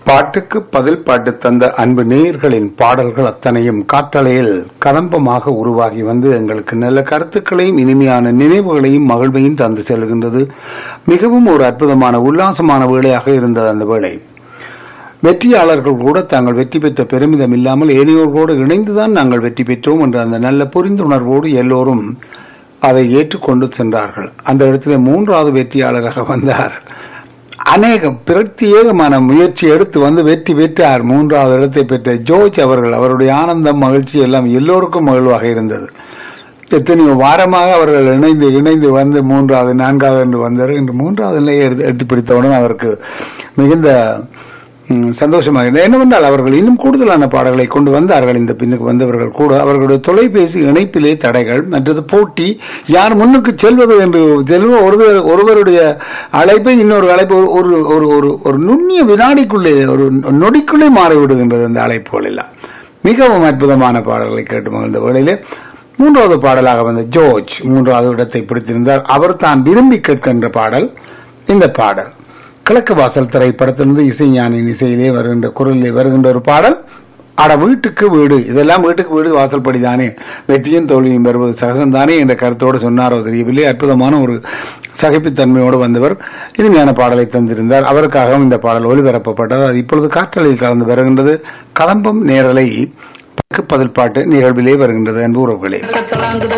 பாட்டுக்கு பதில் பாட்டு தந்த அன்பு நேயர்களின் பாடல்கள் அத்தனையும் காற்றலையில் கதம்பமாக உருவாகி வந்து எங்களுக்கு நல்ல கருத்துக்களையும் இனிமையான நினைவுகளையும் மகிழ்வையும் தந்து செல்கின்றது மிகவும் ஒரு அற்புதமான உல்லாசமான வேளையாக இருந்தது அந்த வேளை வெற்றியாளர்கள் கூட தாங்கள் வெற்றி பெற்ற பெருமிதம் இல்லாமல் ஏனையோர்களோடு இணைந்துதான் நாங்கள் வெற்றி பெற்றோம் என்ற அந்த நல்ல புரிந்துணர்வோடு எல்லோரும் அதை ஏற்றுக்கொண்டு சென்றார்கள் அந்த இடத்துல மூன்றாவது வெற்றியாளராக வந்தார் அநேக பிரத்யேகமான முயற்சி எடுத்து வந்து வெற்றி பெற்றார் மூன்றாவது இடத்தை பெற்ற ஜோர்ஜ் அவர்கள் அவருடைய ஆனந்தம் மகிழ்ச்சி எல்லாம் எல்லோருக்கும் மகிழ்வாக இருந்தது எத்தனையோ வாரமாக அவர்கள் இணைந்து இணைந்து வந்து மூன்றாவது நான்காவது என்று வந்தார் இன்று மூன்றாவது நிலையை எட்டி பிடித்தவுடன் அவருக்கு மிகுந்த ம், சந்தோஷமாக இருந்தது என்னவென்றால் அவர்கள் இன்னும் கூடுதலான பாடல்களை கொண்டு வந்தார்கள் இந்த பின்னுக்கு வந்தவர்கள் கூட அவர்களுடைய தொலைபேசி இணைப்பிலே தடைகள் மற்றது போட்டி யார் முன்னுக்கு செல்வது என்று செல்வ ஒருவர் ஒருவருடைய அழைப்பை இன்னொரு அழைப்பு ஒரு- ஒரு ஒரு ஒரு ஒரு நுண்ணிய வினாடிக்குள்ளே ஒரு நொடிக்குள்ளே மாறிவிடுகின்றது அந்த அழைப்புகள் எல்லாம் மிகவும் அற்புதமான பாடல்களை கேட்டு மகிழ்ந்த வேளையிலே மூன்றாவது பாடலாக வந்த ஜோர்ஜ் மூன்றாவது இடத்தை பிடித்திருந்தார் அவர் தான் விரும்பி கேட்கின்ற பாடல் இந்த பாடல் கிழக்கு வாசல் திரைப்படத்திலிருந்து இசைஞானின் இசையிலே வருகின்ற குரலிலே வருகின்ற ஒரு பாடல் அட வீட்டுக்கு வீடு இதெல்லாம் வீட்டுக்கு வீடு வாசல்படி தானே வெற்றியும் தோல்வியும் பெறுவது சகசம்தானே என்ற கருத்தோடு சொன்னாரோ தெரியவில்லை அற்புதமான ஒரு சகிப்புத்தன்மையோடு வந்தவர் இனிமையான பாடலை தந்திருந்தார் அவருக்காகவும் இந்த பாடல் ஒளிபரப்பப்பட்டது அது இப்பொழுது காற்றலையில் கலந்து வருகின்றது கலம்பம் நேரலை பதில் பாட்டு நிகழ்விலே வருகின்றது அன்பு உறவுகளே